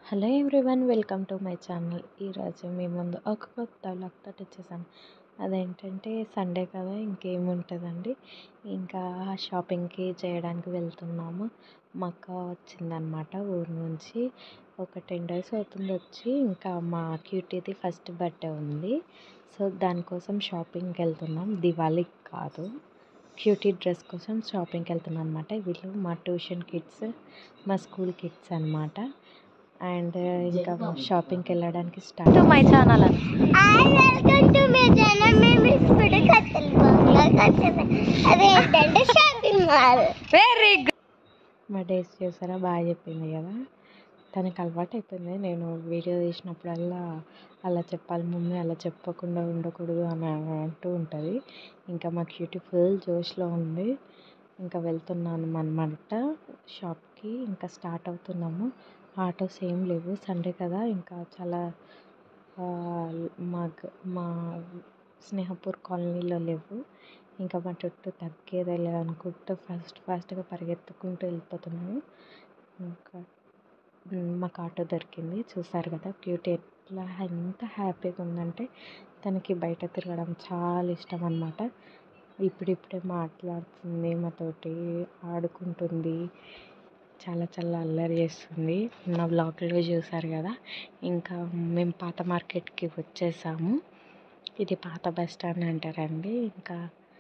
hello everyone welcome to my channel ఈరోజు మీ ముందు ఒక కొత్త వ్లాగ్ తోటి వచ్చేసాను అదేంటంటే సండే కదా ఇంకేముంటుందండి ఇంకా షాపింగ్కి చేయడానికి వెళ్తున్నాము మా అక్క వచ్చిందనమాట ఊరు నుంచి ఒక టెన్ డేస్ అవుతుంది వచ్చి ఇంకా మా క్యూటీది ఫస్ట్ బర్త్డే ఉంది సో దానికోసం షాపింగ్కి వెళ్తున్నాం దివాళీకి కాదు క్యూటీ డ్రెస్ కోసం షాపింగ్కి వెళ్తున్నాం అనమాట వీళ్ళు మా ట్యూషన్ కిడ్స్ మా స్కూల్ కిడ్స్ అనమాట అండ్ ఇంకా షాపింగ్కి వెళ్ళడానికి స్టార్ట్ మై ఛానల్ అని hi welcome to my channel మేము ఇప్పుడు కథలు బాగా వచ్చాము అదేంటంటే షాపింగ్ మాల్ వెరీ గుడ్ మా డేస్ చూసారా బాగా చెప్పింది కదా తనకి అలవాటు అయిపోయింది నేను వీడియో తీసినప్పుడల్లా అలా చెప్పాలి మమ్మీ అలా చెప్పకుండా ఉండకూడదు అని అంటూ ఉంటుంది ఇంకా మా క్యూటీ ఫుల్ జోష్లో ఉంది ఇంకా వెళ్తున్నాను అనమాట షాప్కి ఇంకా స్టార్ట్ అవుతున్నాము ఆటోస్ ఏం లేవు సండే కదా ఇంకా చాలా ఆ, మా గ- మా స్నేహపూర్ కాలనీలో లేవు ఇంకా మా చుట్టూ తగ్గేదే లేదనుకుంటూ ఫాస్ట్ ఫాస్ట్గా పరిగెత్తుకుంటూ వెళ్ళిపోతున్నాము ఇంకా ఉమ్, మాకు ఆటో దొరికింది చూసారు కదా క్యూట్ ఎట్లా ఎంత హ్యాపీగా ఉందంటే తనకి బయట తిరగడం చాలా ఇష్టం అనమాట ఇప్పుడిప్పుడే మాట్లాడుతుంది మాతోటి ఆడుకుంటుంది చాలా చాలా అల్లరి చేస్తుంది నా బ్లాగ్లో చూసారు కదా ఇంకా మేము పాత మార్కెట్కి వచ్చేసాము ఇది పాత బస్ స్టాండ్ అంటారండి ఇంకా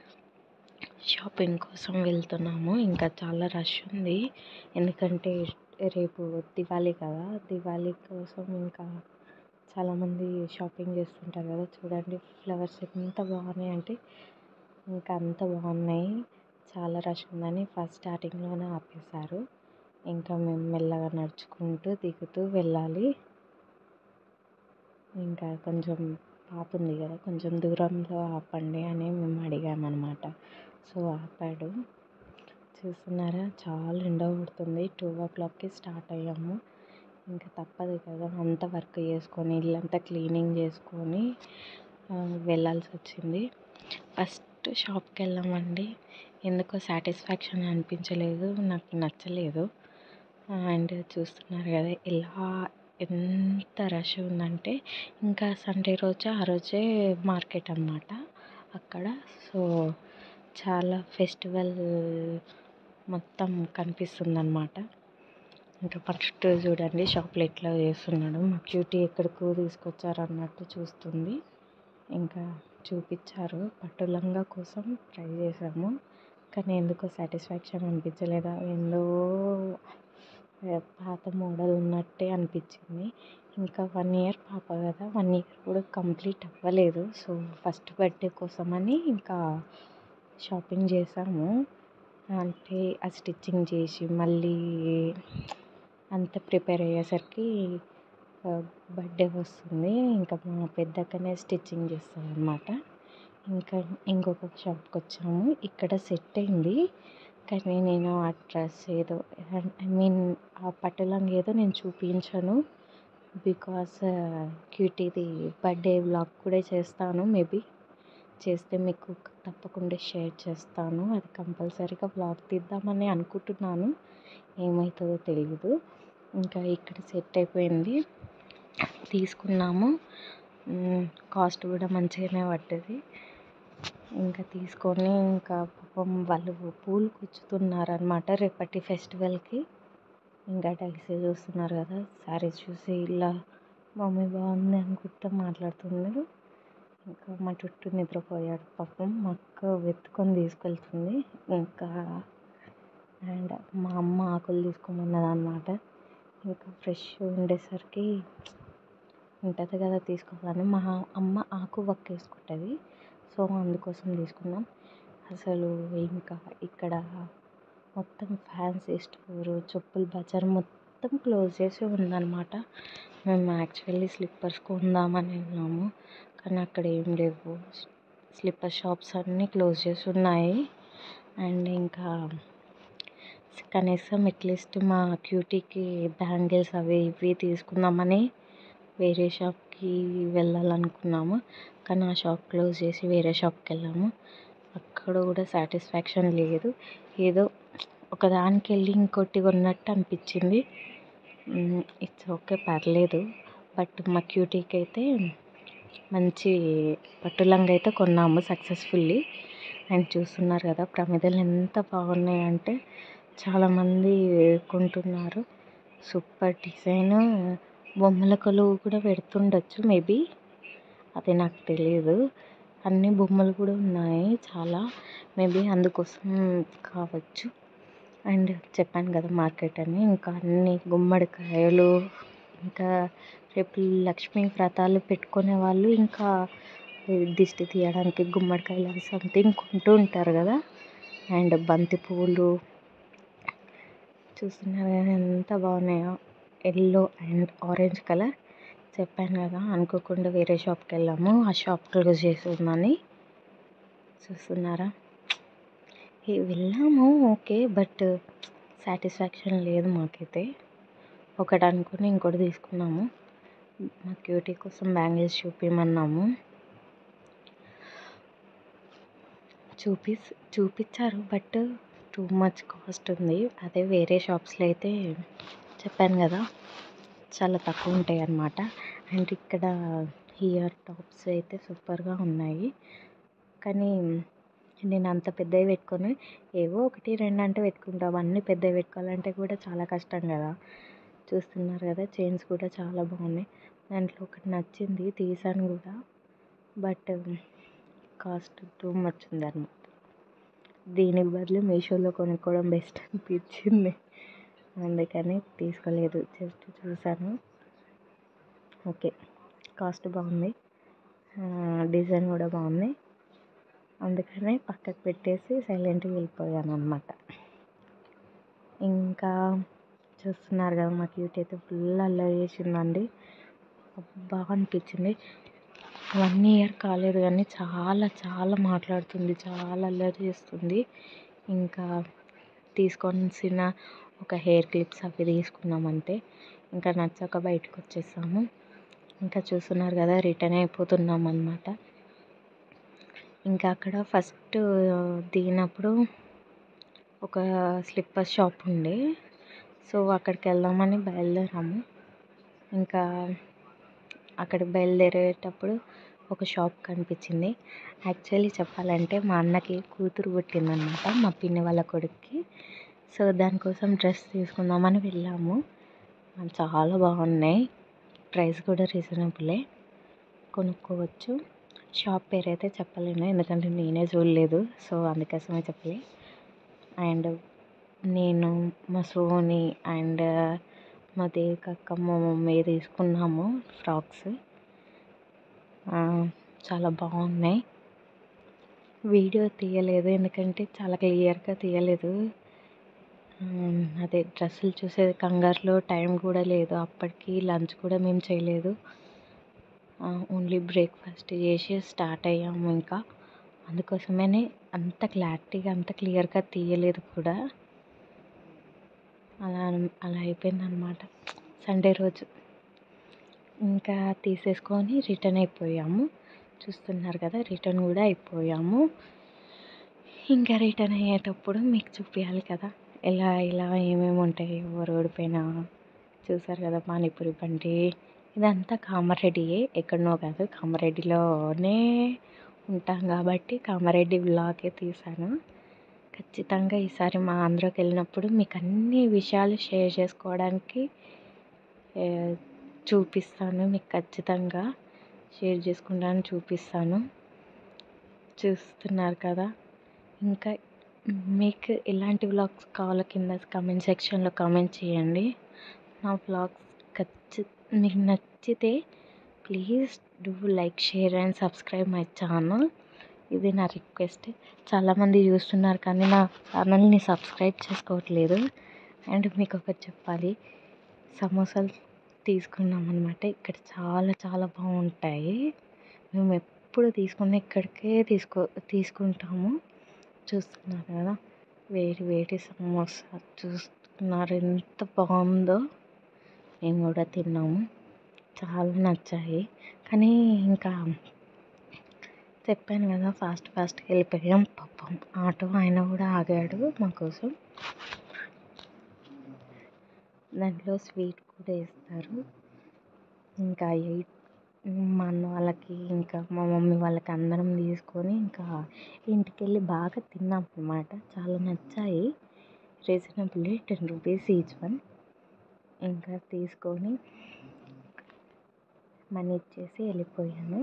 షాపింగ్ కోసం వెళ్తున్నాము ఇంకా చాలా రష్ ఉంది ఎందుకంటే రేపు దివాళీ కదా దివాళీ కోసం ఇంకా చాలామంది షాపింగ్ చేస్తుంటారు కదా చూడండి ఫ్లవర్స్ ఎంత బాగున్నాయి అంటే ఇంకా అంత బాగున్నాయి చాలా రష్ ఉందని ఫస్ట్ స్టార్టింగ్లోనే ఆపేశారు ఇంకా మేము మెల్లగా నడుచుకుంటూ దిగుతూ వెళ్ళాలి ఇంకా కొంచెం పాప ఉంది కదా కొంచెం దూరంలో ఆపండి అని మేము అడిగామన్నమాట సో ఆపాడు చూస్తున్నారా చాలా ఎండ కొడుతుంది టూ ఓ క్లాక్కి స్టార్ట్ అయ్యాము ఇంకా తప్పదు కదా అంత వర్క్ చేసుకొని ఇల్లంతా క్లీనింగ్ చేసుకొని ఆ, వెళ్ళాల్సి వచ్చింది ఫస్ట్ షాప్కి వెళ్ళామండి ఎందుకో సాటిస్ఫాక్షన్ అనిపించలేదు నాకు నచ్చలేదు అండ్ చూస్తున్నారు కదా ఎలా ఎంత రష్ ఉందంటే ఇంకా సండే రోజు ఆ రోజే మార్కెట్ అన్నమాట అక్కడ సో చాలా ఫెస్టివల్ మొత్తం కనిపిస్తుంది అనమాట ఇంకా ఫస్ట్ చూడండి షాప్లో ఎట్లా చేస్తున్నాడు మా క్యూటీ ఎక్కడికో తీసుకొచ్చారు అన్నట్టు చూస్తుంది ఇంకా చూపించారు పట్టు లంగా కోసం ట్రై చేసాము కానీ ఎందుకో సాటిస్ఫాక్షన్ అనిపించలేదు ఏందో ఆ, పాత మోడల్ ఉన్నట్టే అనిపించింది ఇంకా వన్ ఇయర్ పాప కదా వన్ ఇయర్ కూడా కంప్లీట్ అవ్వలేదు సో ఫస్ట్ బర్త్డే కోసమని ఇంకా షాపింగ్ చేసాము అంటే ఆ స్టిచ్చింగ్ చేసి మళ్ళీ అంత ప్రిపేర్ అయ్యేసరికి బర్త్డే వస్తుంది ఇంకా మా పెద్దక్కనే స్టిచ్చింగ్ చేస్తుంది అనమాట ఇంకా ఇంకొక షాప్కి వచ్చాము ఇక్కడ సెట్ అయింది కానీ నేను ఆ డ్రెస్ ఏదో ఐ మీన్ ఆ పట్టు లంగా ఏదో నేను చూపించను బికాస్ క్యూటీది బర్త్డే వ్లాగ్ కూడా చేస్తాను మేబీ చేస్తే మీకు తప్పకుండా షేర్ చేస్తాను అది కంపల్సరీగా వ్లాగ్ తీద్దామని అనుకుంటున్నాను ఏమవుతుందో తెలియదు ఇంకా ఇక్కడ సెట్ అయిపోయింది తీసుకున్నాము కాస్ట్ కూడా మంచిగానే పడ్డది ఇంకా తీసుకొని ఇంకా పాపం వాళ్ళు పూలు కుచ్చుతున్నారనమాట రేపటి ఫెస్టివల్కి ఇంకా డైసీ చూస్తున్నారు కదా శారీస్ చూసి ఇలా మమ్మీ బాగుంది అనుకుంటూ మాట్లాడుతున్నారు ఇంకా మా చుట్టూ నిద్రపోయాడు పాపం మా అక్క వెతుకొని తీసుకెళ్తుంది ఇంకా అండ్ మా అమ్మ ఆకులు తీసుకోమన్నది అనమాట ఇంకా ఫ్రెష్ ఉండేసరికి ఉంటుంది కదా తీసుకోవాలని మా అమ్మ ఆకు వక్క వేసుకుంటుంది సో అందుకోసం తీసుకున్నాం అసలు ఇంకా ఇక్కడ మొత్తం ఫ్యాన్సీ స్టోర్ చెప్పుల బజార్ మొత్తం క్లోజ్ చేసి ఉందన్నమాట మేము యాక్చువల్లీ స్లిప్పర్స్ కొందామని వెళ్ళాము కానీ అక్కడ ఏం లేవు స్లిప్పర్ షాప్స్ అన్నీ క్లోజ్ చేసి ఉన్నాయి అండ్ ఇంకా కనీసం అట్లీస్ట్ మా క్యూటీకి బ్యాంగిల్స్ అవి ఇవి తీసుకుందామని వేరే షాప్కి వెళ్ళాలనుకున్నాము కానీ ఆ షాప్ క్లోజ్ చేసి వేరే షాప్కి వెళ్ళాము అక్కడ కూడా సాటిస్ఫాక్షన్ లేదు ఏదో ఒకదానికి వెళ్ళి ఇంకోటి కొన్నట్టు అనిపించింది ఇట్స్ ఓకే పర్లేదు బట్ మా క్యూటీకి అయితే మంచి పట్టు లంగా అయితే కొన్నాము సక్సెస్ఫుల్లీ అండ్ చూస్తున్నారు కదా ప్రమిదలు ఎంత బాగున్నాయంటే చాలామంది కొంటున్నారు సూపర్ డిజైన్ బొమ్మల కొలువు కూడా పెడుతుండొచ్చు మేబీ అది నాకు తెలియదు అన్ని బొమ్మలు కూడా ఉన్నాయి చాలా మేబీ అందుకోసం కావచ్చు అండ్ చెప్పాను కదా మార్కెట్ అని ఇంకా అన్ని గుమ్మడికాయలు ఇంకా రేపు లక్ష్మీ వ్రతాలు పెట్టుకునే వాళ్ళు ఇంకా దిష్టి తీయడానికి గుమ్మడికాయలు అవి సంథింగ్ కొంటూ ఉంటారు కదా అండ్ బంతి పువ్వులు చూస్తున్నారు కదా ఎంత బాగున్నాయో ఎల్లో అండ్ ఆరెంజ్ కలర్ చెప్పాను కదా అనుకోకుండా వేరే షాప్కి వెళ్ళాము ఆ షాప్ క్లోజ్ చేసి ఉందని చూస్తున్నారా ఏ వెళ్ళాము ఓకే బట్ సాటిస్ఫాక్షన్ లేదు మాకైతే ఒకటి అనుకుని ఇంకోటి తీసుకున్నాము మా క్యూటీ కోసం బ్యాంగిల్స్ చూపించమన్నాము చూపి చూపించారు బట్ టూ మచ్ కాస్ట్ ఉంది అదే వేరే షాప్స్లో అయితే చెప్పాను కదా చాలా తక్కువ ఉంటాయి అన్నమాట అండ్ ఇక్కడ ఇయర్ టాప్స్ అయితే సూపర్గా ఉన్నాయి కానీ నేను అంత పెద్దవి పెట్టుకొని ఏవో ఒకటి రెండు అంటే పెట్టుకుంటాం అన్నీ పెద్దవి పెట్టుకోవాలంటే కూడా చాలా కష్టం కదా చూస్తున్నారు కదా చైన్స్ కూడా చాలా బాగున్నాయి దాంట్లో ఒకటి నచ్చింది తీసాను కూడా బట్ కాస్ట్ టూ మచ్ ఉంది అన్నమాట దీనికి బదులు మీషోలో కొనుక్కోవడం బెస్ట్ అనిపించింది అందుకని తీసుకోలేదు జస్ట్ చూసాను ఓకే కాస్ట్ బాగుంది డిజైన్ కూడా బాగుంది అందుకనే పక్కకు పెట్టేసి సైలెంట్గా వెళ్ళిపోయాను అనమాట ఇంకా చూస్తున్నారు కదా మా క్యూట్ అయితే ఫుల్ అల్లరి చేసిందండి బాగా అనిపించింది వన్ ఇయర్ కాలేదు కానీ చాలా చాలా మాట్లాడుతుంది చాలా అల్లరి చేస్తుంది ఇంకా తీసుకోవాల్సిన ఒక హెయిర్ క్లిప్స్ అవి తీసుకున్నాం అంతే ఇంకా నచ్చక బయటకు వచ్చేసాము ఇంకా చూస్తున్నారు కదా రిటర్న్ అయిపోతున్నాం అనమాట ఇంకా అక్కడ ఫస్ట్ దిగినప్పుడు ఒక స్లిప్పర్ షాప్ ఉండే సో అక్కడికి వెళ్దామని బయలుదేరాము ఇంకా అక్కడికి బయలుదేరేటప్పుడు ఒక షాప్ కనిపించింది యాక్చువల్లీ చెప్పాలంటే మా అన్నకి కూతురు పుట్టిందనమాట మా పిన్ని వాళ్ళ కొడుక్కి సో దానికోసం డ్రెస్ తీసుకుందామని వెళ్ళాము చాలా బాగున్నాయి ప్రైస్ కూడా రీజనబులే కొనుక్కోవచ్చు షాప్ పేరు అయితే చెప్పలేను ఎందుకంటే నేనే చూడలేదు సో అందుకోసమే చెప్పలే అండ్ నేను మా సోని అండ్ మా దేవికక్క మా మమ్మీ తీసుకున్నాము ఫ్రాక్స్ చాలా బాగున్నాయి వీడియో తీయలేదు ఎందుకంటే చాలా క్లియర్గా తీయలేదు అదే డ్రెస్సులు చూసే కంగారులో టైం కూడా లేదు అప్పటికి లంచ్ కూడా మేము చేయలేదు ఓన్లీ బ్రేక్ఫాస్ట్ చేసి స్టార్ట్ అయ్యాము ఇంకా అందుకోసమనే అంత క్లారిటీగా అంత క్లియర్గా తీయలేదు కూడా అలా అలా అయిపోయింది అనమాట సండే రోజు ఇంకా తీసేసుకొని రిటర్న్ అయిపోయాము చూస్తున్నారు కదా రిటర్న్ కూడా అయిపోయాము ఇంకా రిటర్న్ అయ్యేటప్పుడు మీకు చూపించాలి కదా ఎలా ఇలా ఏమేమి ఉంటాయి ఎవరు ఓడిపోయినా చూసారు కదా పానీపూరి బండి ఇదంతా కామారెడ్డియే ఎక్కడనో కాదు కామారెడ్డిలోనే ఉంటాం కాబట్టి కామారెడ్డి వ్లాగే తీసాను ఖచ్చితంగా ఈసారి మా ఆంధ్రాకి వెళ్ళినప్పుడు మీకు అన్ని విషయాలు షేర్ చేసుకోవడానికి చూపిస్తాను మీకు ఖచ్చితంగా షేర్ చేసుకుంటాను చూపిస్తాను చూస్తున్నారు కదా ఇంకా మీకు ఎలాంటి వ్లాగ్స్ కావాలో కింద కామెంట్ సెక్షన్లో కామెంట్ చేయండి నా వ్లాగ్స్ ఖచ్చి మీకు నచ్చితే please do like share and subscribe my channel ఇది నా రిక్వెస్ట్ చాలామంది చూస్తున్నారు కానీ నా ఛానల్ని సబ్స్క్రైబ్ చేసుకోవట్లేదు అండ్ మీకు ఒకటి చెప్పాలి సమోసాలు తీసుకున్నాం అనమాట ఇక్కడ చాలా చాలా బాగుంటాయి మేము ఎప్పుడు తీసుకున్న ఇక్కడికే తీసుకో తీసుకుంటాము చూస్తున్నారు కదా వేడి వేడి సమోసా చూస్తున్నారు ఎంత బాగుందో మేము కూడా తిన్నాము చాలా నచ్చాయి కానీ ఇంకా చెప్పాను కదా ఫాస్ట్ ఫాస్ట్గా వెళ్ళిపోయాం పాపం ఆటో ఆయన కూడా ఆగాడు మా కోసం దాంట్లో స్వీట్ కూడా ఇస్తారు ఇంకా ఎయిట్ మా అన్న వాళ్ళకి ఇంకా మా మమ్మీ వాళ్ళకి అందరం తీసుకొని ఇంకా ఇంటికి వెళ్ళి బాగా తిన్నాం అన్నమాట చాలా నచ్చాయి reasonably ten rupees each one ఇంకా తీసుకొని మనీ ఇచ్చేసి వెళ్ళిపోయాను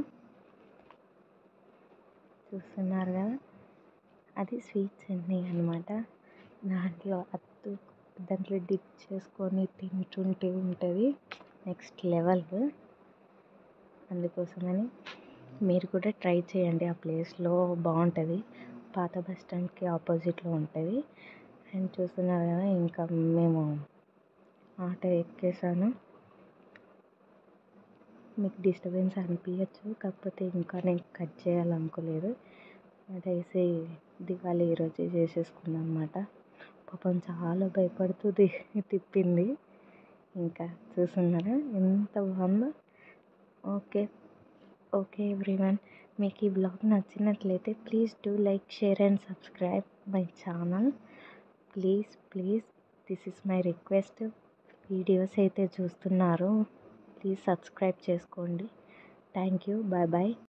చూస్తున్నారు కదా అది స్వీట్ చట్నీ అనమాట దాంట్లో అత్తు దాంట్లో డిప్ చేసుకొని తింటుంటే ఉంటుంది నెక్స్ట్ లెవెల్ అందుకోసమని మీరు కూడా ట్రై చేయండి ఆ ప్లేస్లో బాగుంటుంది పాత బస్ స్టాండ్కి ఆపోజిట్లో ఉంటుంది అండ్ చూస్తున్నారు కదా ఇంకా మేము ఆటో ఎక్కేసాను మీకు డిస్టర్బెన్స్ అనిపించచ్చు కాకపోతే ఇంకా నేను కట్ చేయాలనుకోలేదు అదైతే దివాళీ ఈరోజే చేసేసుకున్నాను అనమాట పాపం చాలా భయపడుతుంది తిప్పింది ఇంకా చూస్తున్నారా ఎంత బాగుందో ఓకే ఓకే ఎవ్రీవన్ మీకు ఈ బ్లాగ్ నచ్చినట్లయితే please do like share and subscribe my channel please please this is my request videos అయితే చూస్తున్నారు ప్లీజ్ సబ్స్క్రైబ్ చేసుకోండి థ్యాంక్ యూ బాయ్ బాయ్